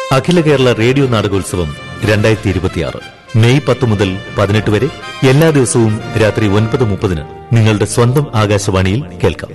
അഖില Kerala radio നാടകോത്സവം രണ്ടായിരത്തി ഇരുപത്തിയാറ് May പത്ത് മുതൽ പതിനെട്ട് വരെ എല്ലാ ദിവസവും രാത്രി ഒൻപത് മുപ്പതിന് നിങ്ങളുടെ സ്വന്തം ആകാശവാണിയിൽ കേൾക്കാം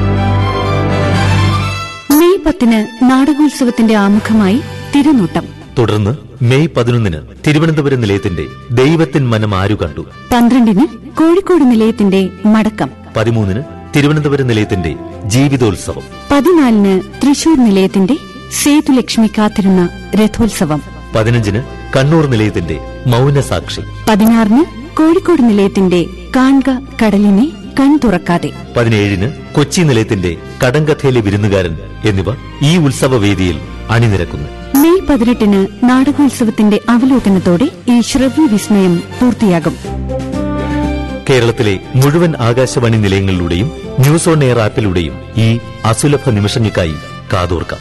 മെയ് പത്തിന് നാടകോത്സവത്തിന്റെ ആമുഖമായി തിരുനോട്ടം തുടർന്ന് മെയ് പതിനൊന്നിന് തിരുവനന്തപുരം നിലയത്തിന്റെ ദൈവത്തിൻ മനം ആരു കണ്ടു പന്ത്രണ്ടിന് കോഴിക്കോട് നിലയത്തിന്റെ മടക്കം പതിമൂന്നിന് തിരുവനന്തപുരം നിലയത്തിന്റെ ജീവിതോത്സവം പതിനാലിന് തൃശൂർ നിലയത്തിന്റെ സേതുലക്ഷ്മി കാത്തിരുന്ന രഥോത്സവം പതിനഞ്ചിന് കണ്ണൂർ നിലയത്തിന്റെ മൗനസാക്ഷി പതിനാറിന് കോഴിക്കോട് നിലയത്തിന്റെ കാൺക കടലിനെ കൺ തുറക്കാതെ പതിനേഴിന് കൊച്ചി നിലയത്തിന്റെ കടങ്കഥയിലെ വിരുന്നുകാരൻ എന്നിവ ഈ ഉത്സവവേദിയിൽ അണിനിരക്കുന്നു മെയ് പതിനെട്ടിന് നാടകോത്സവത്തിന്റെ അവലോകനത്തോടെ ഈ ശ്രവ്യ വിസ്മയം പൂർത്തിയാകും കേരളത്തിലെ മുഴുവൻ ആകാശവാണി നിലയങ്ങളിലൂടെയും ന്യൂസ് ഓൺ എയർ ആപ്പിലൂടെയും ഈ അസുലഭ നിമിഷങ്ങൾക്കായി കാതോർക്കാം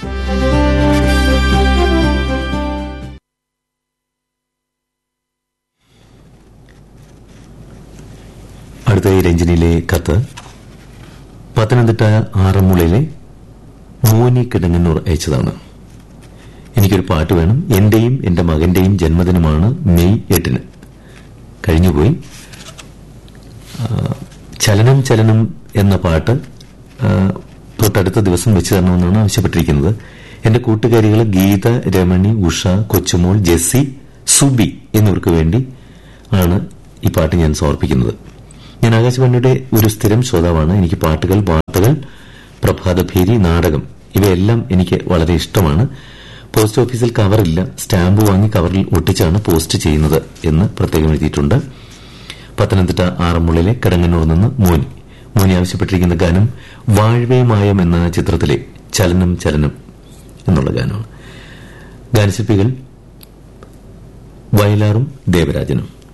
അടുത്ത ഈ രഞ്ജനിയിലെ കത്ത് പത്തനംതിട്ട ആറന്മുളയിലെ മോനി കിടങ്ങന്നൂർ അയച്ചതാണ് എനിക്കൊരു പാട്ട് വേണം എന്റെയും എന്റെ മകന്റെയും ജന്മദിനമാണ് മെയ് എട്ടിന് കഴിഞ്ഞുപോയി ആ, ചലനം ചലനം എന്ന പാട്ട് ആ, തൊട്ടടുത്ത ദിവസം വെച്ച് തരണമെന്നാണ് ആവശ്യപ്പെട്ടിരിക്കുന്നത് എന്റെ കൂട്ടുകാരികൾ ഗീത രമണി ഉഷ കൊച്ചുമോൾ ജെസ്സി സുബി എന്നിവർക്ക് വേണ്ടി ആണ് ഈ പാട്ട് ഞാൻ സമർപ്പിക്കുന്നത് ഞാൻ ആകാശവാണിയുടെ ഒരു സ്ഥിരം ശ്രോതാവാണ് എനിക്ക് പാട്ടുകൾ വാർത്തകൾ പ്രഭാതഭേരി നാടകം ഇവയെല്ലാം എനിക്ക് വളരെ ഇഷ്ടമാണ് പോസ്റ്റ് ഓഫീസിൽ കവറില്ല സ്റ്റാമ്പ് വാങ്ങി കവറിൽ ഒട്ടിച്ചാണ് പോസ്റ്റ് ചെയ്യുന്നത് എന്ന് പ്രത്യേകം എഴുതിയിട്ടുണ്ട് പത്തനംതിട്ട ആറന്മുളയിലെ കിടങ്ങന്നൂർ നിന്ന് മോനി മോനി ആവശ്യപ്പെട്ടിരിക്കുന്ന ഗാനം വാഴ്വേ മായം എന്ന ചിത്രത്തിലെ ചലനം ചലനം എന്നുള്ള ഗാനമാണ് ഗാനശില്പികൾ വയലാറും ദേവരാജനും